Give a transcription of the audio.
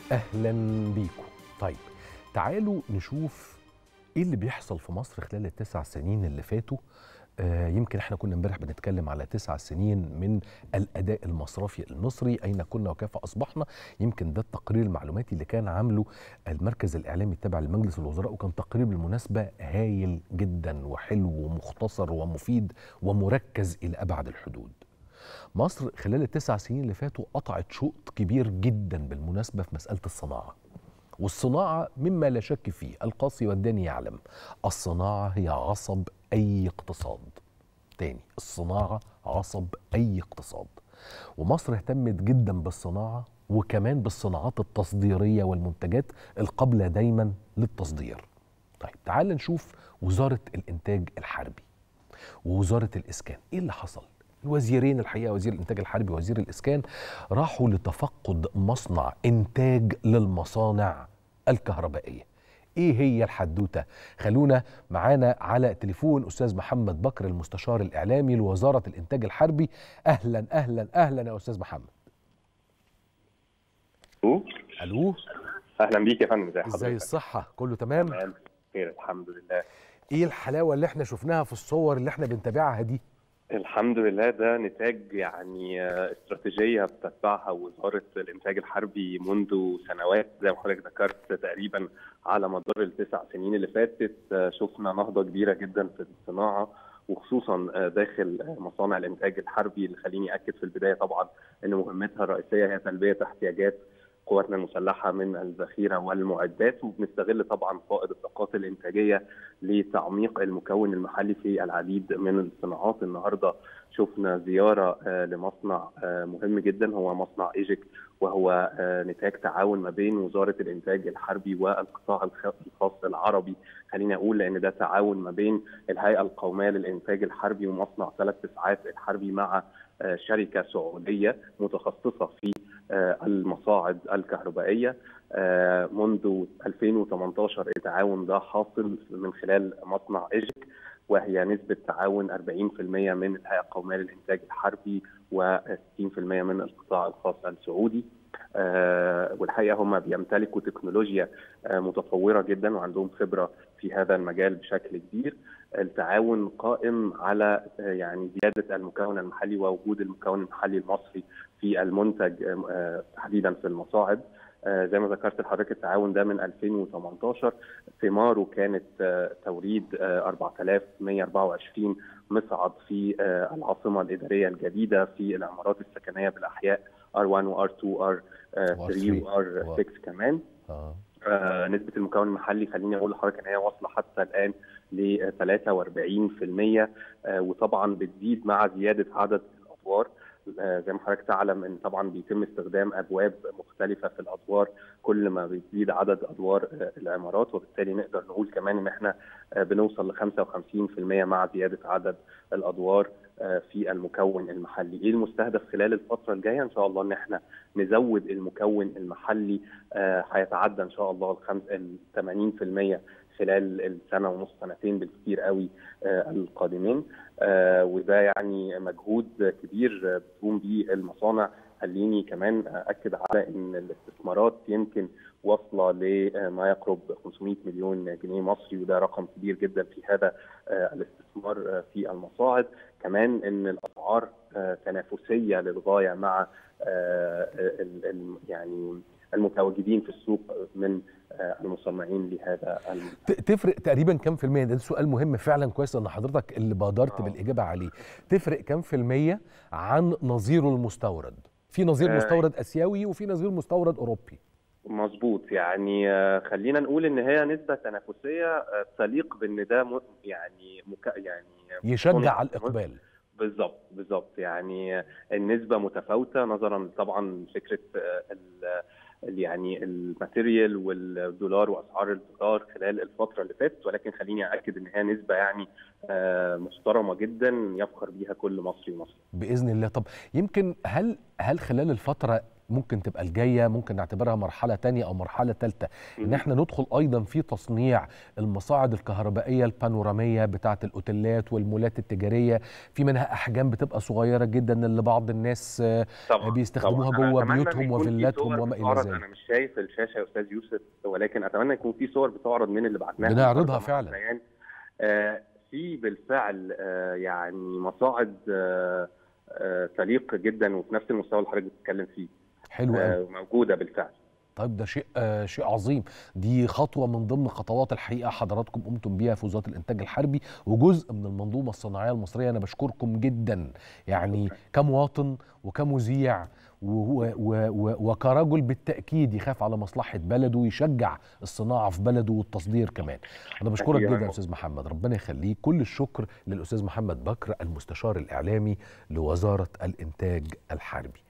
اهلا بيكم طيب تعالوا نشوف ايه اللي بيحصل في مصر خلال التسع سنين اللي فاتوا آه يمكن احنا كنا امبارح بنتكلم على تسع سنين من الاداء المصرفي المصري اين كنا وكيف اصبحنا يمكن ده التقرير المعلوماتي اللي كان عامله المركز الاعلامي التابع لمجلس الوزراء وكان تقرير بالمناسبه هايل جدا وحلو ومختصر ومفيد ومركز الى ابعد الحدود مصر خلال التسع سنين اللي فاتوا قطعت شوط كبير جدا بالمناسبة في مسألة الصناعة والصناعة مما لا شك فيه القاصي والداني يعلم الصناعة هي عصب أي اقتصاد تاني الصناعة عصب أي اقتصاد ومصر اهتمت جدا بالصناعة وكمان بالصناعات التصديرية والمنتجات القابلة دايما للتصدير طيب تعال نشوف وزارة الإنتاج الحربي ووزارة الإسكان إيه اللي حصل الوزيرين الحقيقه وزير الانتاج الحربي ووزير الاسكان راحوا لتفقد مصنع انتاج للمصانع الكهربائيه ايه هي الحدوته خلونا معانا على تليفون استاذ محمد بكر المستشار الاعلامي لوزاره الانتاج الحربي اهلا اهلا اهلا يا استاذ محمد الو الو اهلا بيك يا فندم ازي حضرتك ازاي الصحه كله تمام تمام خير الحمد لله ايه الحلاوه اللي احنا شفناها في الصور اللي احنا بنتابعها دي الحمد لله ده نتاج يعني استراتيجيه بتتبعها وزاره الانتاج الحربي منذ سنوات زي ما حضرتك ذكرت تقريبا على مدار التسع سنين اللي فاتت شفنا نهضه كبيره جدا في الصناعه وخصوصا داخل مصانع الانتاج الحربي اللي خليني اكد في البدايه طبعا ان مهمتها الرئيسيه هي تلبيه احتياجات قواتنا المسلحه من الذخيره والمعدات وبنستغل طبعا فائض الطاقات الانتاجيه لتعميق المكون المحلي في العديد من الصناعات النهارده شفنا زياره لمصنع مهم جدا هو مصنع ايجيك وهو نتاج تعاون ما بين وزاره الانتاج الحربي والقطاع الخاص العربي خليني اقول لان ده تعاون ما بين الهيئه القوميه للانتاج الحربي ومصنع ثلاث تسعات الحربي مع شركه سعوديه متخصصه في المصاعد الكهربائيه منذ 2018 التعاون ده حاصل من خلال مصنع ايجيك وهي نسبة تعاون 40% من الهيئة القومية للإنتاج الحربي و60% من القطاع الخاص السعودي آه والحقيقة هم بيمتلكوا تكنولوجيا آه متطورة جدا وعندهم خبرة في هذا المجال بشكل كبير التعاون قائم على آه يعني زيادة المكون المحلي ووجود المكون المحلي المصري في المنتج تحديدا في المصاعد زي ما ذكرت لحضرتك التعاون ده من 2018 ثماره كانت توريد 4124 مصعد في العاصمه الاداريه الجديده في العمارات السكنيه بالاحياء R1 و R2 R3 و R6 كمان آه. آه نسبة المكون المحلي خليني أقول لحضرتك إن هي واصلة حتى الآن ل 43% آه وطبعا بتزيد مع زيادة عدد الأدوار زي ما حضرتك تعلم ان طبعا بيتم استخدام ابواب مختلفه في الادوار كل ما بيزيد عدد ادوار العمارات وبالتالي نقدر نقول كمان ان احنا بنوصل ل 55% مع زياده عدد الادوار في المكون المحلي، ايه المستهدف خلال الفتره الجايه؟ ان شاء الله ان احنا نزود المكون المحلي هيتعدى ان شاء الله ال 80% خلال السنه ونص سنتين بالكثير قوي القادمين وده يعني مجهود كبير بتقوم به المصانع خليني كمان اكد على ان الاستثمارات يمكن واصله لما يقرب 500 مليون جنيه مصري وده رقم كبير جدا في هذا الاستثمار في المصاعد كمان ان الاسعار تنافسيه للغايه مع يعني المتواجدين في السوق من المصنعين لهذا تفرق تقريبا كم في المية ده سؤال مهم فعلا كويس ان حضرتك اللي بادرت آه. بالاجابه عليه تفرق كم في المية عن نظيره المستورد في نظير آه. مستورد اسيوي وفي نظير مستورد اوروبي مظبوط يعني خلينا نقول ان هي نسبه تنافسيه تليق بان ده يعني مك... يعني يشجع على الاقبال بالظبط بالظبط يعني النسبه متفاوته نظرا طبعا فكره يعني الماتيريال والدولار واسعار الدولار خلال الفتره اللي فاتت ولكن خليني اكد ان هي نسبه يعني محترمه جدا يفخر بيها كل مصري ومصري. باذن الله طب يمكن هل هل خلال الفتره ممكن تبقى الجايه ممكن نعتبرها مرحله تانية او مرحله ثالثه ان احنا ندخل ايضا في تصنيع المصاعد الكهربائيه البانوراميه بتاعه الاوتيلات والمولات التجاريه في منها احجام بتبقى صغيره جدا اللي بعض الناس آه، طبعا بيستخدموها طبعاً. أنا جوه أتمنى إن بيوتهم يكون في وفيلاتهم صور وما الى بتعرض. ذلك انا مش شايف الشاشه يا استاذ يوسف ولكن اتمنى يكون في صور بتعرض من اللي بعتناها بنعرضها النهاردة مع فعلاً. البيان. آه في بالفعل آه يعني مصاعد آه آه تليق جدا وفي نفس المستوى اللي حضرتك بتتكلم فيه حلو قوي آه موجوده بالفعل طيب ده شيء آه شيء عظيم دي خطوه من ضمن خطوات الحقيقه حضراتكم قمتم بيها في وزاره الانتاج الحربي وجزء من المنظومه الصناعيه المصريه انا بشكركم جدا يعني كمواطن وكمذيع و- و- و- وكرجل بالتاكيد يخاف على مصلحه بلده ويشجع الصناعه في بلده والتصدير كمان انا بشكرك أكيد. جدا يا استاذ محمد ربنا يخليك كل الشكر للاستاذ محمد بكر المستشار الاعلامي لوزاره الانتاج الحربي